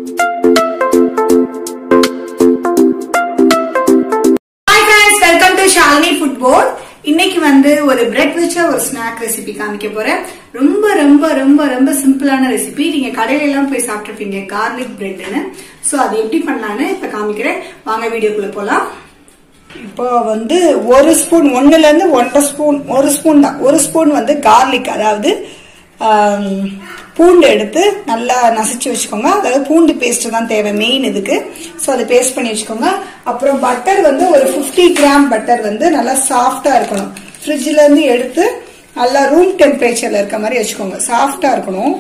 hi friends welcome to Shalini food port இன்னைக்கு வந்து ஒரு பிரெட் வச்ச ஒரு ஸ்நாக் ரெசிபி காமிக்க போறேன் ரொம்ப ரொம்ப ரொம்ப ரொம்ப சிம்பிளான ரெசிபி நீங்க கடையில எல்லாம் போய் சாப்பிட்டுருப்பீங்க கார்லிக் பிரெட்னு சோ அது எப்படி பண்ணலான்னு இப்ப காமிக்கிறேன் வாங்க வீடியோக்குள்ள போலாம் இப்போ வந்து ஒரு ஸ்பூன் ஒண்ணுல இருந்து ஒன்றரை ஸ்பூன் ஒரு ஸ்பூன் தான் ஒரு ஸ்பூன் வந்து கார்லிக் அதாவது ஆம், பூண்டு எடுத்து நல்லா நசிச்சு வச்சுக்கோங்க அதாவது பூண்டு பேஸ்ட் தான் தேவை மெயின் இதுக்கு ஸோ அதை பேஸ்ட் பண்ணி வச்சுக்கோங்க அப்புறம் பட்டர் வந்து ஒரு 50 கிராம் பட்டர் வந்து நல்லா சாஃப்டா இருக்கணும் ஃப்ரிட்ஜ்ல இருந்து எடுத்து நல்லா ரூம் டெம்பரேச்சர்ல இருக்க மாதிரி வச்சுக்கோங்க சாஃப்டா இருக்கணும்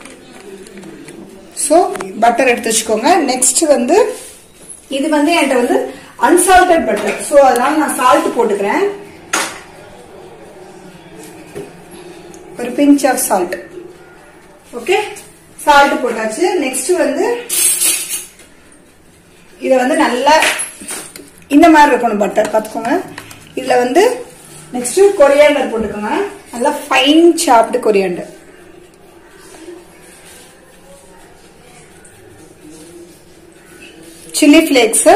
ஸோ பட்டர் எடுத்து வச்சுக்கோங்க நெக்ஸ்ட் வந்து இது வந்து என்கிட்ட வந்து அன்சால்டட் பட்டர் ஸோ அதனால நான் சால்ட் போட்டுக்கிறேன் ஒரு pinch of salt okay salt போட்டாச்சு நெக்ஸ்ட் வந்து இத வந்து நல்லா இந்த மாதிரி இருக்கணும் பட்டர் பார்த்துக்கோங்க இதுல வந்து நெக்ஸ்ட் கொரியாண்டர் போட்டுக்கோங்க நல்லா fine chopped coriander chilli flakes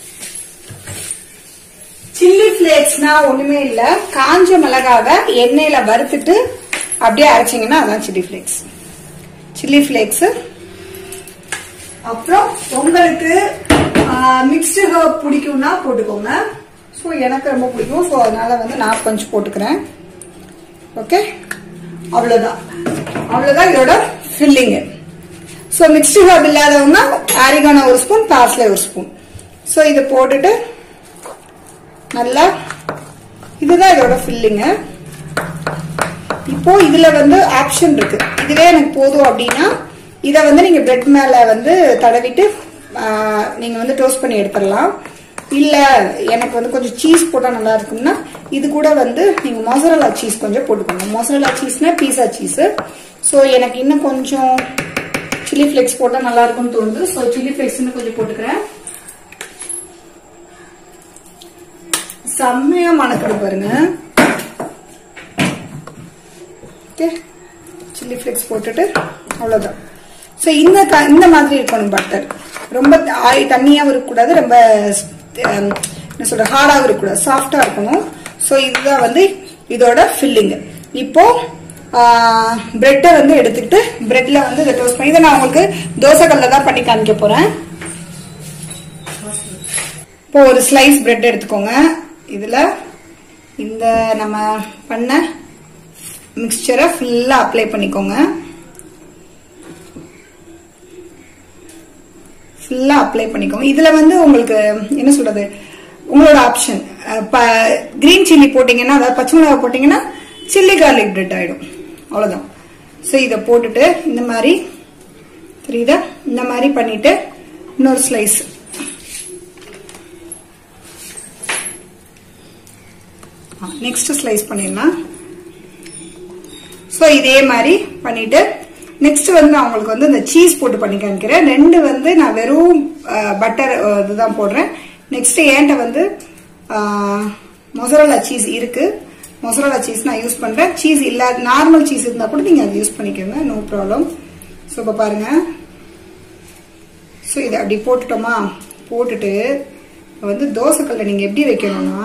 chilli ஃபிளேக்ஸ்னா ஒண்ணுமே இல்ல காஞ்ச மிளகாவை எண்ணெயில வறுத்துட்டு அப்படியே அரைச்சிங்கன்னா அதான் சில்லி ஃபிளேக்ஸ் சில்லி ஃபிளேக்ஸ் அப்புறம் உங்களுக்கு மிக்ஸ்டு ஹர்ப் பிடிக்கும்னா போட்டுக்கோங்க ஸோ எனக்கு ரொம்ப பிடிக்கும் ஸோ அதனால வந்து நான் கொஞ்சம் போட்டுக்கிறேன் ஓகே அவ்வளோதான் அவ்வளோதான் இதோட ஃபில்லிங்கு ஸோ மிக்ஸ்டு ஹர்ப் இல்லாதவங்க ஆரிகானா ஒரு ஸ்பூன் பார்ஸ்லே ஒரு ஸ்பூன் ஸோ இதை போட்டுட்டு நல்லா இதுதான் இதோட ஃபில்லிங்கு இப்போ இதுல வந்து ஆப்ஷன் இருக்கு இதுவே எனக்கு போதும் அப்படின்னா இதை வந்து நீங்க பிரெட் மேல வந்து தடவிட்டு ஆ, நீங்க வந்து டோஸ்ட் பண்ணி எடுத்துடலாம் இல்ல எனக்கு வந்து கொஞ்சம் சீஸ் போட்டா நல்லா இருக்கும்னா இது கூட வந்து நீங்க மொசரலா சீஸ் கொஞ்சம் போட்டுக்கோங்க மொசரலா சீஸ்னா பீஸா சீஸ் ஸோ எனக்கு இன்னும் கொஞ்சம் சில்லி ஃபிளேக்ஸ் போட்டா நல்லா இருக்கும்னு தோணுது ஸோ சில்லி ஃபிளேக்ஸ் கொஞ்சம் போட்டுக்கிறேன் செம்மையா மணக்குது பாருங்க ஓகே சில்லி ஃப்ளேக்ஸ் போட்டுட்டு அவ்வளோதான் ஸோ இந்த க- இந்த மாதிரி இருக்கணும் பட்டர் ரொம்ப ஆய் தண்ணியாகவும் இருக்கக்கூடாது ரொம்ப ஹம், என்ன சொல்ற ஹார்டாகவும் இருக்கக்கூடாது சாஃப்டாக இருக்கணும் ஸோ இதுதான் வந்து இதோட ஃபில்லிங் இப்போ பிரெட்டை வந்து எடுத்துக்கிட்டு பிரெட்ல வந்து இதை டோஸ்ட் பண்ணி இதை நான் உங்களுக்கு தோசைக்கல்ல தான் பண்ணி காமிக்க போறேன் இப்போ ஒரு ஸ்லைஸ் பிரெட் எடுத்துக்கோங்க இதுல இந்த நம்ம பண்ண மிக்சரை ஃபுல்லா அப்ளை பண்ணிக்கோங்க ஃபுல்லா அப்ளை பண்ணிக்கோங்க இதுல வந்து உங்களுக்கு என்ன சொல்றது உங்களோட ஆப்ஷன் கிரீன் சில்லி போட்டீங்கன்னா அதாவது பச்சை மிளகா போட்டீங்கன்னா சில்லி கார்லிக் பிரெட் ஆயிடும் அவ்வளவுதான் ஸோ இதை போட்டுட்டு இந்த மாதிரி தெரியுதா இந்த மாதிரி பண்ணிட்டு இன்னொரு ஸ்லைஸ் நெக்ஸ்ட் ஸ்லைஸ் பண்ணிடலாம் ஸோ இதே மாதிரி பண்ணிட்டு நெக்ஸ்ட் வந்து நான் உங்களுக்கு வந்து இந்த சீஸ் போட்டு பண்ணி காமிக்கிறேன் ரெண்டு வந்து நான் வெறும் பட்டர் இதுதான் போடுறேன் நெக்ஸ்ட் ஏன்ட்ட வந்து மொசரலா சீஸ் இருக்கு மொசரலா சீஸ் நான் யூஸ் பண்றேன் சீஸ் இல்லாத நார்மல் சீஸ் இருந்தா கூட நீங்க அதை யூஸ் பண்ணிக்கோங்க நோ ப்ராப்ளம் ஸோ இப்போ பாருங்க ஸோ இதை அப்படி போட்டுட்டோமா போட்டுட்டு வந்து தோசைக்கல்ல நீங்க எப்படி வைக்கணும்னா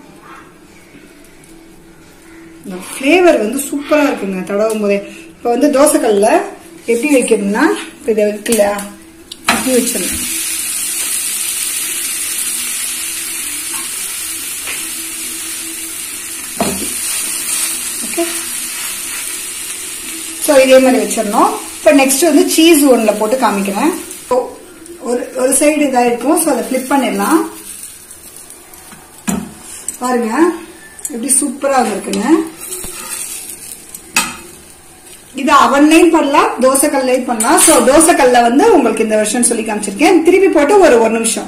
இந்த ஃப்ளேவர் வந்து சூப்பரா இருக்குங்க தடவும் போதே இப்போ வந்து தோசைக்கல்ல எப்படி வைக்கணும்னா இப்போ இதை வைக்கல இப்படி வச்சிடணும் ஓகே ஸோ இதே மாதிரி வச்சிடணும் இப்போ நெக்ஸ்ட் வந்து சீஸ் ஒன்றில் போட்டு காமிக்கிறேன் இப்போ ஒரு ஒரு சைடு இதாக இருக்கும் ஸோ அதை ஃப்ளிப் பண்ணிடலாம் பாருங்க எப்படி சூப்பரா வந்திருக்குங்க இது அவன்லையும் பண்ணலாம் தோசைக்கல்லையும் பண்ணலாம் சோ தோசைக்கல்ல வந்து உங்களுக்கு இந்த வருஷம் சொல்லி காமிச்சிருக்கேன் திருப்பி போட்டு ஒரு ஒரு நிமிஷம்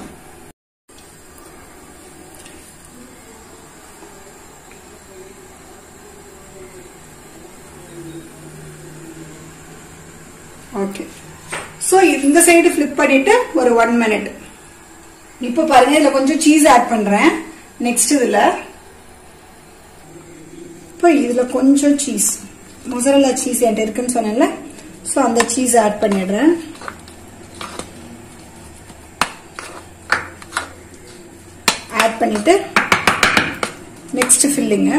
ஓகே சோ இந்த சைடு ஃபிளிப் பண்ணிட்டு ஒரு ஒன் மினிட் இப்போ பாருங்க இதுல கொஞ்சம் சீஸ் ஆட் பண்றேன் நெக்ஸ்ட் இதுல இப்போ இதுல கொஞ்சம் சீஸ் மொசரல்லா சீஸ் என்கிட்ட இருக்குன்னு சொன்னேன்ல ஸோ அந்த சீஸ் ஆட் பண்ணிடுறேன் ஆட் பண்ணிட்டு நெக்ஸ்ட் ஃபில்லிங்கு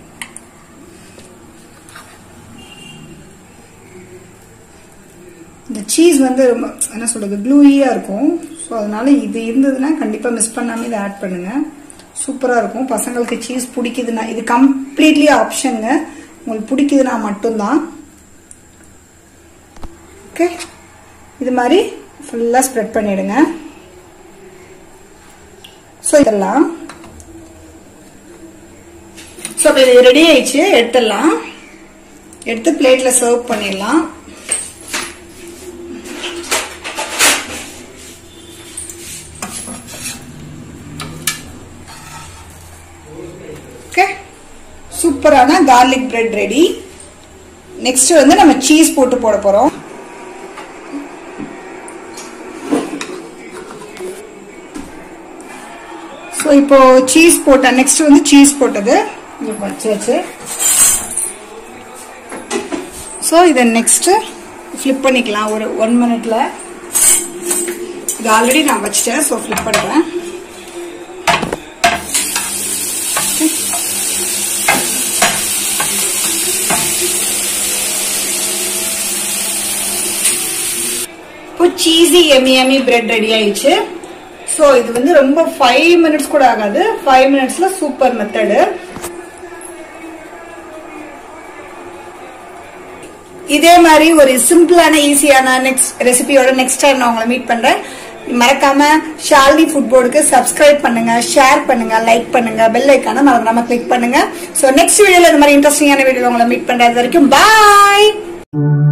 இந்த சீஸ் வந்து ரொம்ப என்ன சொல்றது க்ளூயியா இருக்கும் ஸோ அதனால இது இருந்ததுன்னா கண்டிப்பா மிஸ் பண்ணாம இதை ஆட் பண்ணுங்க சூப்பரா இருக்கும் பசங்களுக்கு சீஸ் பிடிக்குதுன்னா இது கம்ப்ளீட்லி ஆப்ஷனுங்க உங்களுக்கு பிடிக்குதுன்னா மட்டும்தான் ஓகே இது மாதிரி ஃபுல்லா ஸ்ப்ரெட் பண்ணிடுங்க ஸோ இதெல்லாம் ஸோ இப்போ இது ரெடி ஆயிடுச்சு எடுத்துடலாம் எடுத்து பிளேட்ல சர்வ் பண்ணிடலாம் ஓகே சூப்பரான கார்லிக் பிரெட் ரெடி நெக்ஸ்ட் வந்து நம்ம சீஸ் போட்டு போட போறோம் ஸோ இப்போ சீஸ் போட்ட நெக்ஸ்ட் வந்து சீஸ் போட்டது இங்க வச்சாச்சு ஸோ இதை நெக்ஸ்ட் ஃப்ளிப் பண்ணிக்கலாம் ஒரு ஒன் மினிட்ல இது ஆல்ரெடி நான் வச்சிட்டேன் ஸோ ஃப்ளிப் பண்ணுறேன் இப்போ cheesy yummy yummy bread ready ஆயிடுச்சு ஸோ இது வந்து ரொம்ப ஃபைவ் மினிட்ஸ் கூட ஆகாது ஃபைவ் மினிட்ஸ்ல சூப்பர் மெத்தடு இதே மாதிரி ஒரு சிம்பிளான ஈஸியான நெக்ஸ்ட் ரெசிபியோட நெக்ஸ்ட் டைம் நான் உங்களை மீட் பண்றேன் மறக்காம ஷாலினி ஃபுட் போர்டுக்கு சப்ஸ்கிரைப் பண்ணுங்க ஷேர் பண்ணுங்க லைக் பண்ணுங்க பெல் ஐக்கான மறக்காம கிளிக் பண்ணுங்க ஸோ நெக்ஸ்ட் வீடியோல இந்த மாதிரி இன்ட்ரெஸ்டிங்கான வீடியோ உங்களை மீட் பண்றது வரைக்கும் பாய்